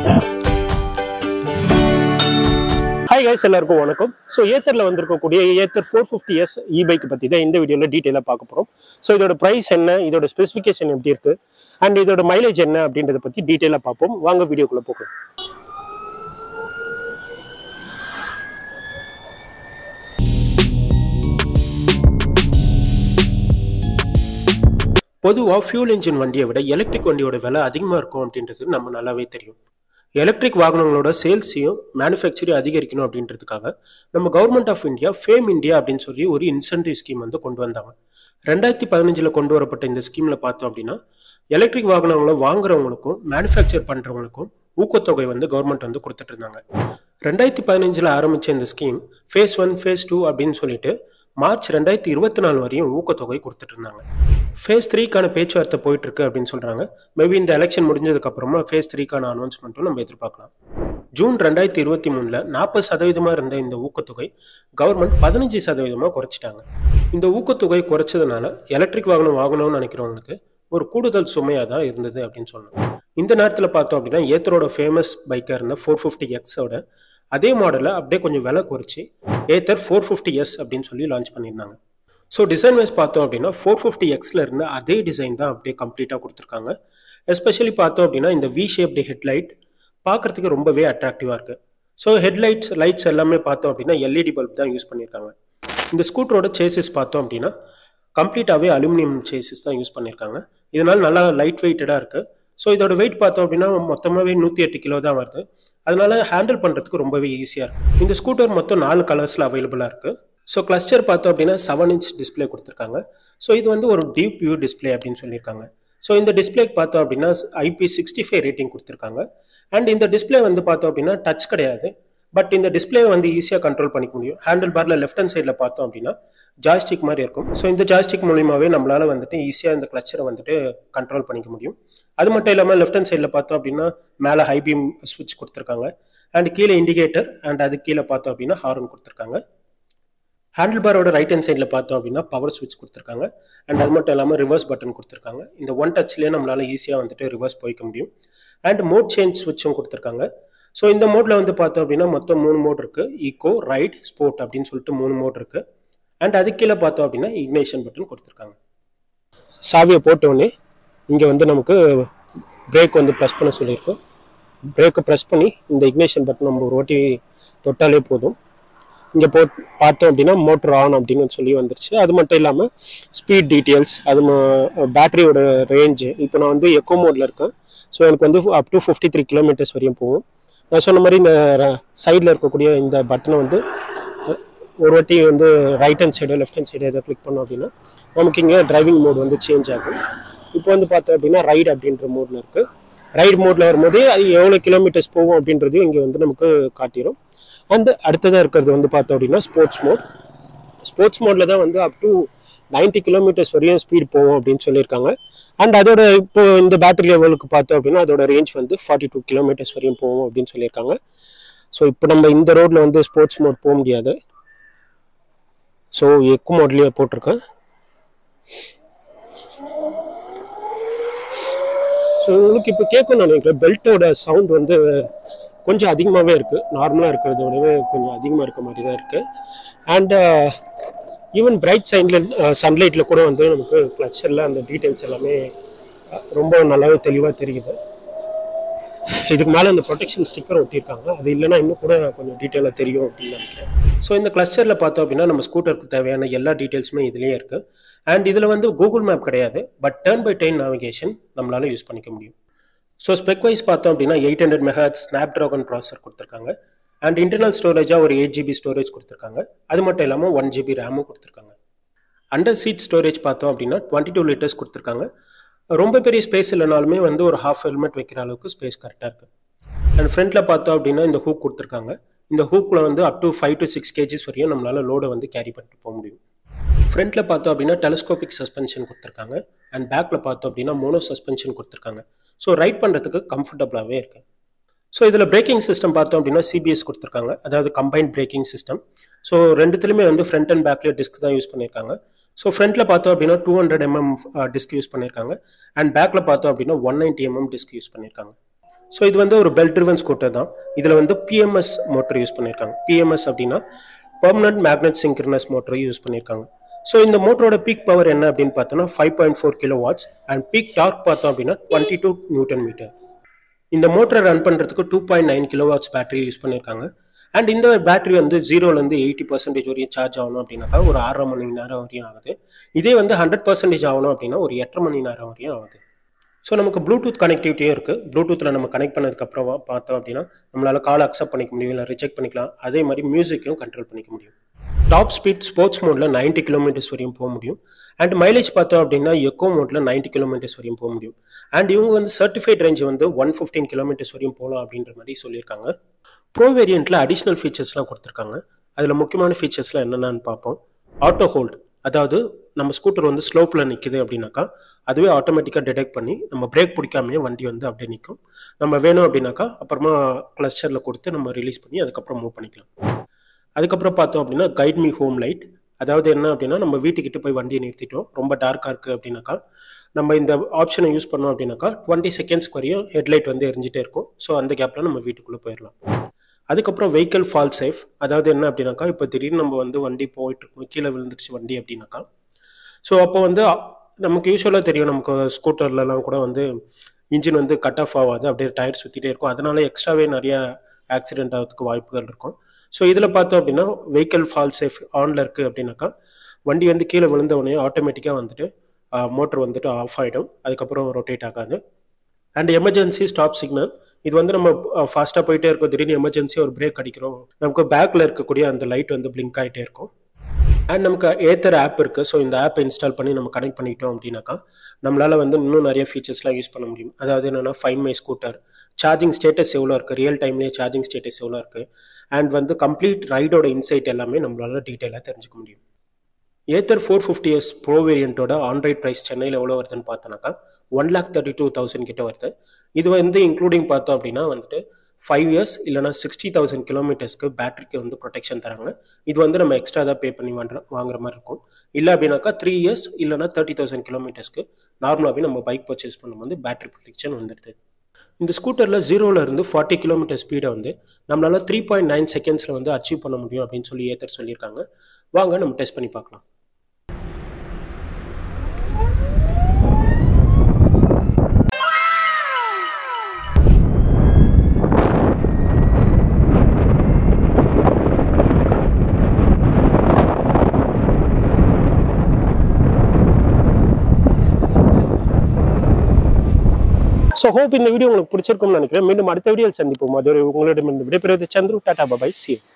hi guys எல்லாருக்கும் வணக்கம் so ஏத்தரில் வந்திருக்கக்கூடிய Ather four fifty S e bike பற்றி தான் இந்த வீடியோவில் டீட்டெயிலாக பார்க்க போகிறோம் ஸோ இதோட ப்ரைஸ் என்ன இதோட ஸ்பெசிஃபிகேஷன் எப்படி இருக்கு அண்ட் இதோட மைலேஜ் என்ன அப்படின்றத பற்றி டீட்டெயிலாக பார்ப்போம் வாங்க வீடியோக்குள்ளே போகலாம் பொதுவாக ஃபியூல் இன்ஜின் வண்டியை விட எலக்ட்ரிக் வண்டியோட விலை அதிகமாக இருக்கும் அப்படின்றது நம்ம நல்லாவே தெரியும் எலக்ட்ரிக் வாகனங்களோட சேல்ஸையும் மேனுஃபேக்சரையும் அதிகரிக்கணும் அப்படின்றதுக்காக நம்ம government of India FAME India அப்படின்னு சொல்லி ஒரு இன்சென்டிவ் ஸ்கீம் வந்து கொண்டு வந்தாங்க ரெண்டாயிரத்தி பதினஞ்சில் கொண்டு வரப்பட்ட இந்த ஸ்கீமில் பார்த்தோம் அப்படின்னா எலக்ட்ரிக் வாகனங்களை வாங்குறவங்களுக்கும் மேனுஃபேக்சர் பண்ணுறவங்களுக்கும் ஊக்கத்தொகை வந்து கவர்மெண்ட் வந்து கொடுத்துட்டு இருந்தாங்க ரெண்டாயிரத்தி பதினஞ்சில் ஆரம்பித்த இந்த scheme phase one phase two அப்படின்னு சொல்லிட்டு மார்ச் ரெண்டாயிரத்தி இருபத்தி நாலு வரையும் ஊக்கத்தொகை கொடுத்துட்டு இருந்தாங்க ஃபேஸ் த்ரீக்கான பேச்சுவார்த்தை போயிட்டு இருக்கு அப்படின்னு சொல்றாங்க மேபி இந்த எலெக்ஷன் முடிஞ்சதுக்கு அப்புறமா ஃபேஸ் த்ரீக்கான அனௌன்ஸ்மெண்ட்டும் நம்ம எதிர்பார்க்கலாம் ஜூன் ரெண்டாயிரத்தி இருபத்தி மூணுல நாற்பது சதவீதமா இருந்த இந்த ஊக்கத்தொகை கவர்மெண்ட் பதினஞ்சு சதவீதமா குறைச்சிட்டாங்க இந்த ஊக்கத்தொகை குறைச்சதுனால எலக்ட்ரிக் வாகனம் வாங்கணும்னு நினைக்கிறவங்களுக்கு ஒரு கூடுதல் சுமையாக தான் இருந்தது அப்படின்னு சொல்லணும் இந்த நேரத்தில் பார்த்தோம் அப்படின்னா ஏத்தரோட ஃபேமஸ் பைக்காக இருந்த ஃபோர் ஃபிஃப்டி எக்ஸோட அதே மாடலை அப்படியே கொஞ்சம் விலை குறைச்சி ஏத்தர் ஃபோர் ஃபிஃப்டி எஸ் அப்படின்னு சொல்லி லான்ச் பண்ணியிருந்தாங்க ஸோ டிசைன் வைஸ் பார்த்தோம் அப்படின்னா ஃபோர் ஃபிஃப்டி எக்ஸில் இருந்த அதே டிசைன் தான் அப்படியே கம்ப்ளீட்டாக கொடுத்துருக்காங்க எஸ்பெஷலி பார்த்தோம் அப்படின்னா இந்த வி ஷேப்டு ஹெட்லைட் பார்க்குறதுக்கு ரொம்பவே அட்ராக்டிவாக இருக்குது ஸோ ஹெட்லைட்ஸ் லைட்ஸ் எல்லாமே பார்த்தோம் அப்படின்னா எல்இடி பல்ப் தான் யூஸ் பண்ணியிருக்காங்க இந்த ஸ்கூட்டரோட சேசிஸ் பார்த்தோம் அப்படின்னா கம்ப்ளீட்டாகவே அலுமினியம் சேசிஸ் தான் யூஸ் பண்ணியிருக்காங்க இதனால் நல்லா லைட் வெயிட்டடாக இருக்குது ஸோ இதோட வெயிட் பார்த்தோம் அப்படின்னா மொத்தமாகவே நூற்றி எட்டு கிலோ தான் வருது அதனால ஹேண்டில் பண்ணுறதுக்கு ரொம்பவே ஈஸியாக இருக்குது இந்த ஸ்கூட்டர் மொத்தம் நாலு கலர்ஸில் அவைலபிளாக இருக்குது ஸோ கிளஸ்டர் பார்த்தோம் அப்படின்னா செவன் இன்ச் டிஸ்பிளே கொடுத்துருக்காங்க ஸோ இது வந்து ஒரு டீப் வியூ டிஸ்பிளே அப்படின்னு சொல்லியிருக்காங்க ஸோ இந்த டிஸ்பிளேக்கு பார்த்தோம் அப்படின்னா ஐபி சிக்ஸ்டி ஃபைவ் ரேட்டிங் கொடுத்துருக்காங்க அண்ட் இந்த டிஸ்பிளே வந்து பார்த்தோம் அப்படின்னா டச் கிடையாது பட் இந்த டிஸ்பிளே வந்து ஈஸியாக கண்ட்ரோல் பண்ணிக்க முடியும் ஹேண்டில் பாரில் லெஃப்ட் ஹேண்ட் சைடில் பார்த்தோம் அப்படின்னா ஜாய்ஸ்டிக் மாதிரி இருக்கும் ஸோ இந்த ஜாய்ஸ்டிக் மூலியமாகவே நம்மளால் வந்துட்டு ஈஸியாக இந்த கிளச்சரை வந்துட்டு கண்ட்ரோல் பண்ணிக்க முடியும் அது மட்டும் இல்லாமல் லெஃப்ட் ஹேண்ட் சைடில் பார்த்தோம் அப்படின்னா மேலே ஹை பீம் ஸ்விட்ச் கொடுத்துருக்காங்க அண்ட் கீழே இண்டிகேட்டர் அண்ட் அது கீழே பார்த்தோம் அப்படின்னா ஹார்ன் கொடுத்துருக்காங்க ஹேண்டில் பாரோட ரைட் ஹேண்ட் சைடில் பார்த்தோம் அப்படின்னா பவர் ஸ்விட்ச் கொடுத்துருக்காங்க அண்ட் அது மட்டும் இல்லாமல் ரிவர்ஸ் பட்டன் கொடுத்துருக்காங்க இந்த ஒன் டச்லேயே நம்மளால் ஈஸியாக வந்துட்டு ரிவர்ஸ் போய்க்க முடியும் அண்ட் மோட் சேஞ்ச் ஸ்விட்சும் கொடுத்துருக்காங்க ஸோ இந்த மோடில் வந்து பார்த்தோம் அப்படின்னா மொத்தம் மூணு மோட் இருக்குது ஈகோ ரைட் ஸ்போர்ட் அப்படின்னு சொல்லிட்டு மூணு மோட் இருக்குது அண்ட் அது கீழே பார்த்தோம் அப்படின்னா இக்னேஷன் பட்டன் கொடுத்துருக்காங்க சாவியை போட்டோடனே இங்கே வந்து நமக்கு பிரேக் வந்து ப்ரெஸ் பண்ண சொல்லியிருக்கோம் பிரேக்கை ப்ரெஸ் பண்ணி இந்த இக்னேஷன் பட்டன் நம்ம ஒரு வாட்டி தொட்டாலே போதும் இங்கே போ பார்த்தோம் அப்படின்னா மோட்டர் ஆன் அப்படின்னு சொல்லி வந்துருச்சு அது மட்டும் இல்லாமல் ஸ்பீட் டீட்டெயில்ஸ் அது பேட்டரியோட ரேஞ்சு இப்போ நான் வந்து எக்கோ மோடில் இருக்கேன் ஸோ எனக்கு வந்து up to fifty three kilometres வரையும் போகும் நான் சொன்ன மாதிரி இந்த சைடில் இருக்கக்கூடிய இந்த பட்டனை வந்து ஒரு வாட்டி வந்து right hand side left hand side எதை கிளிக் பண்ணோம் அப்படின்னா நமக்கு இங்கே டிரைவிங் மோட் வந்து சேஞ்ச் ஆகும் இப்போ வந்து பார்த்தோம் அப்படின்னா ரைடு அப்படின்ற மோடில் இருக்குது ரைடு மோடில் வரும்போது அது எவ்வளோ கிலோமீட்டர்ஸ் போகும் அப்படின்றதையும் இங்கே வந்து நமக்கு காட்டிடும் அண்ட் அடுத்ததாக இருக்கிறது வந்து பார்த்தோம் அப்படின்னா ஸ்போர்ட்ஸ் மோட் ஸ்போர்ட்ஸ் மோடில் தான் வந்து அப் டு நைன்ட்டி கிலோமீட்டர்ஸ் வரையும் ஸ்பீட் போகும் அப்படின்னு சொல்லியிருக்காங்க அண்ட் அதோட இப்போ இந்த பேட்டரி லெவலுக்கு பார்த்தோம் அப்படின்னா அதோட ரேஞ்ச் வந்து ஃபார்ட்டி டூ கிலோமீட்டர்ஸ் வரையும் போகும் அப்படின்னு சொல்லியிருக்காங்க ஸோ இப்போ நம்ம இந்த ரோட்டில் வந்து ஸ்போர்ட்ஸ் மோட் போக முடியாது ஸோ எக்கு மோட்லேயே போட்டிருக்கேன் ஸோ உங்களுக்கு இப்போ கேட்கும் நான் நினைக்கிறேன் பெல்ட்டோட சவுண்ட் வந்து கொஞ்சம் அதிகமாகவே இருக்குது நார்மலாக இருக்கிறத விடவே கொஞ்சம் அதிகமாக இருக்க மாதிரி தான் இருக்குது அண்டு ஈவன் பிரைட் சைடில் சன்லைட்டில் கூட வந்து நமக்கு கிளச்சரில் அந்த டீட்டெயில்ஸ் எல்லாமே ரொம்ப நல்லாவே தெளிவாக தெரியுது இதுக்கு மேலே அந்த ப்ரொடெக்ஷன் ஸ்டிக்கர் ஒட்டியிருக்காங்க அது இல்லைனா இன்னும் கூட கொஞ்சம் டீட்டெயிலாக தெரியும் அப்படின்னு நினைக்கிறேன் ஸோ இந்த கிளஸ்டரில் பார்த்தோம் அப்படின்னா நம்ம ஸ்கூட்டருக்கு தேவையான எல்லா டீட்டெயில்ஸுமே இதுலேயே இருக்குது அண்ட் இதில் வந்து கூகுள் மேப் கிடையாது but turn by turn navigation நம்மளால யூஸ் பண்ணிக்க முடியும் ஸோ ஸ்பெக் வைஸ் பார்த்தோம் அப்படின்னா எயிட் ஹண்ட்ரட் மெஹாட் ஸ்னாப் ட்ராகன் ப்ராசர் கொடுத்துருக்காங்க அண்ட் இன்டர்னல் ஸ்டோரேஜாக ஒரு எயிட் ஜிபி ஸ்டோரேஜ் கொடுத்துருக்காங்க அது மட்டும் இல்லாமல் ஒன் ஜிபி ரேமும் கொடுத்துருக்காங்க அண்டர் சீட் ஸ்டோரேஜ் பார்த்தோம் அப்படின்னா டுவெண்ட்டி டூ லிட்டர்ஸ் கொடுத்துருக்காங்க ரொம்ப பெரிய ஸ்பேஸ் இல்லைனாலுமே வந்து ஒரு ஹாஃப் ஹெல்மெட் வைக்கிற அளவுக்கு ஸ்பேஸ் கரெக்டாக இருக்குது அண்ட் ஃப்ரண்ட்டில் பார்த்தோம் அப்படின்னா இந்த ஹூக் கொடுத்துருக்காங்க இந்த ஹூக்கில் வந்து up to five to six KGs வரையும் நம்மளால் லோடை வந்து கேரி பண்ணிட்டு போக முடியும் ஃப்ரண்ட்டில் பார்த்தோம் அப்படின்னா டெலஸ்கோபிக் சஸ்பென்ஷன் கொடுத்துருக்காங்க அண்ட் பேக்கில் பார்த்தோம் அப்படின்னா மோனோ சஸ்பென்ஷன் கொடுத்துருக்காங்க ஸோ ரைட் பண்ணுறதுக்கு கம்ஃபர்டபுளாகவே இருக்கு ஸோ இதில் பிரேக்கிங் சிஸ்டம் பார்த்தோம் அப்படின்னா சிபிஎஸ் கொடுத்துருக்காங்க அதாவது கம்பைன்ட் பிரேக்கிங் சிஸ்டம் ஸோ ரெண்டுத்துலையுமே வந்து ஃப்ரண்ட் அண்ட் பேக்லேயே டிஸ்க் தான் யூஸ் பண்ணியிருக்காங்க ஸோ ஃப்ரண்ட்டில் பார்த்தோம் அப்படின்னா two hundred mm disc use பண்ணியிருக்காங்க அண்ட் பேக்கில் பார்த்தோம் அப்படின்னா one ninety mm disc use பண்ணியிருக்காங்க ஸோ இது வந்து ஒரு பெல்ட் ட்ரிவன் ஸ்கூட்டர் தான் இதில் வந்து பிஎம்எஸ் மோட்டர் யூஸ் பண்ணியிருக்காங்க பிஎம்எஸ் அப்படின்னா பெர்மனன்ட் மேக்னெட் சிங்க்ரனஸ் மோட்டரை யூஸ் பண்ணியிருக்காங்க ஸோ இந்த மோட்டரோட பீக் பவர் என்ன அப்படின்னு பார்த்தோம்னா five point four kilo kilowatts and peak torque பார்த்தோம் அப்படின்னா டுவெண்ட்டி டூ நியூட்டன் மீட்டர் இந்த மோட்டரை ரன் பண்ணுறதுக்கு two point nine kilowatts battery use பண்ணியிருக்காங்க அண்ட் இந்த பேட்டரி வந்து ஜீரோலேருந்து எயிட்டி பர்சன்டேஜ் வரையும் சார்ஜ் ஆகணும் அப்படின்னாக்கா ஒரு ஆறரை மணி நேரம் வரையும் ஆகுது இதே வந்து ஹண்ட்ரட் பர்சன்டேஜ் ஆகணும் அப்படின்னா ஒரு எட்டரை மணி நேரம் வரையும் ஆகுது ஸோ நமக்கு ப்ளூடூத் கனெக்டிவிட்டியும் இருக்குது ப்ளூடூத்தில் நம்ம கனெக்ட் பண்ணதுக்கப்புறம் பார்த்தோம் அப்படின்னா நம்மளால் கால் அக்செப்ட் பண்ணிக்க முடியும் இல்லை ரிஜெக்ட் பண்ணிக்கலாம் அதே மாதிரி மியூசிக்கையும் கண்ட்ரோல் பண்ணிக்க முடியும் டாப் ஸ்பீட் ஸ்போர்ட்ஸ் மோடில் நைன்ட்டி கிலோமீட்டர்ஸ் வரையும் போக முடியும் அண்ட் மைலேஜ் பார்த்தோம் அப்படின்னா எக்கோ மோடில் நைன்ட்டி கிலோமீட்டர்ஸ் வரையும் போக முடியும் அண்ட் இவங்க வந்து சர்டிஃபைட் ரேஞ்ச் வந்து ஒன் ஃபிஃப்டீன் கிலோமீட்டர்ஸ் வரையும் போகலாம் அப்படின்ற மாதிரி சொல்லியிருக்காங்க ப்ரோ வேரியண்ட்டில் அடிஷ்னல் ஃபீச்சர்ஸ்லாம் கொடுத்துருக்காங்க அதில் முக்கியமான ஃபீச்சர்ஸ்லாம் என்னென்னு பார்ப்போம் ஆட்டோ ஹோல்ட் அதாவது நம்ம ஸ்கூட்டர் வந்து ஸ்லோப்பில் நிற்குது அப்படின்னாக்கா அதுவே ஆட்டோமேட்டிக்காக டிடெக்ட் பண்ணி நம்ம பிரேக் பிடிக்காமையே வண்டி வந்து அப்படியே நிற்கும் நம்ம வேணும் அப்படின்னாக்கா அப்புறமா கிளஸ்டரில் கொடுத்து நம்ம ரிலீஸ் பண்ணி அதுக்கப்புறம் மூவ் பண்ணிக்கலாம் அதுக்கப்புறம் பார்த்தோம் அப்படின்னா கைட் மீ ஹோம் லைட் அதாவது என்ன அப்படின்னா நம்ம வீட்டுக்கிட்ட போய் வண்டியை நிறுத்திட்டோம் ரொம்ப டார்க்காக இருக்குது அப்படின்னாக்கா நம்ம இந்த ஆப்ஷனை யூஸ் பண்ணோம் அப்படின்னாக்கா டுவெண்ட்டி செகண்ட்ஸ்க்கு வரையும் ஹெட்லைட் வந்து எரிஞ்சிட்டே இருக்கும் ஸோ அந்த கேப்பில் நம்ம வீட்டுக்குள்ளே போயிடலாம் அதுக்கப்புறம் வெஹிக்கல் ஃபால் சேஃப் அதாவது என்ன அப்படின்னாக்கா இப்போ திடீர்னு நம்ம வந்து வண்டி போயிட்டு இருக்கோம் கீழே விழுந்துருச்சு வண்டி அப்படின்னாக்கா ஸோ அப்போ வந்து நமக்கு யூஸ்வலாக தெரியும் நமக்கு ஸ்கூட்டர்லலாம் கூட வந்து இன்ஜின் வந்து கட் ஆஃப் ஆகாது அப்படியே டயர் சுற்றிட்டே இருக்கும் அதனால எக்ஸ்ட்ராவே நிறைய ஆக்சிடென்ட் ஆகிறதுக்கு வாய்ப்புகள் இருக்கும் ஸோ இதில் பார்த்தோம் அப்படின்னா வெஹிக்கல் ஃபால் சேஃப் ஆனில் இருக்குது அப்படின்னாக்கா வண்டி வந்து கீழே விழுந்த உடனே ஆட்டோமேட்டிக்காக வந்துட்டு மோட்டர் வந்துட்டு ஆஃப் ஆகிடும் அதுக்கப்புறம் ரொட்டேட் ஆகாது அண்ட் எமர்ஜென்சி ஸ்டாப் சிக்னல் இது வந்து நம்ம ஃபாஸ்ட்டாக போயிட்டே இருக்கோம் திடீர்னு எமர்ஜென்சி ஒரு பிரேக் அடிக்கிறோம் நமக்கு பேக்கில் இருக்கக்கூடிய அந்த லைட் வந்து பிளிங்க் ஆகிட்டே இருக்கும் அண்ட் நமக்கு ஏத்தர் ஆப் இருக்குது ஸோ இந்த ஆப் இன்ஸ்டால் பண்ணி நம்ம கனெக்ட் பண்ணிட்டோம் அப்படின்னாக்கா நம்மளால் வந்து இன்னும் நிறைய ஃபீச்சர்ஸ்லாம் யூஸ் பண்ண முடியும் அதாவது என்னென்னா find my scooter charging status எவ்வளோ இருக்குது ரியல் டைம்லேயே சார்ஜிங் ஸ்டேட்டஸ் எவ்வளோ இருக்குது அண்ட் வந்து கம்ப்ளீட் ரைடோட இன்சைட் எல்லாமே நம்மளால டீட்டெயிலாக தெரிஞ்சுக்க முடியும் Ather four fifty S pro வேரியண்ட்டோட ஆன்ரைட் ப்ரைஸ் சென்னையில் எவ்வளோ வருதுன்னு பார்த்தோன்னாக்கா one lakh thirty two thousand கிட்ட வருது இது வந்து இன்க்ளூடிங் பார்த்தோம் அப்படின்னா வந்துட்டு ஃபைவ் இயர்ஸ் இல்லைனா சிக்ஸ்டி தௌசண்ட் கிலோமீட்டர்ஸ்க்கு பேட்டரிக்கு வந்து ப்ரொடெக்ஷன் தராங்க இது வந்து நம்ம எக்ஸ்ட்ரா தான் பே பண்ணி வாங்குற வாங்குற மாதிரி இருக்கும் இல்லை அப்படின்னாக்கா த்ரீ இயர்ஸ் இல்லைனா தேர்ட்டி தௌசண்ட் கிலோமீட்டர்ஸ்க்கு நார்மலாகவே நம்ம பைக் பர்ச்சேஸ் பண்ணும்போது பேட்டரி ப்ரொடெக்ஷன் வந்துடுது இந்த ஸ்கூட்டரில் ஜீரோவில் இருந்து ஃபார்ட்டி கிலோமீட்டர் ஸ்பீடை வந்து நம்மளால த்ரீ பாயிண்ட் நைன் செகண்ட்ஸில் வந்து அச்சீவ் பண்ண முடியும் அப்படின்னு சொல்லி ஏத்தர் சொல்லியிருக்காங்க வாங்க நம்ம டெஸ்ட் பண்ணி பார்க்கலாம் ஸோ ஹோப் இந்த வீடியோ உங்களுக்கு பிடிச்சிருக்கும்னு நினைக்கிறேன் மீண்டும் அடுத்த வீடியோவில் சந்திப்போம் அது ஒரு உங்களிடம் விடைபெறுவது சந்துரு டாடா பபாய் சி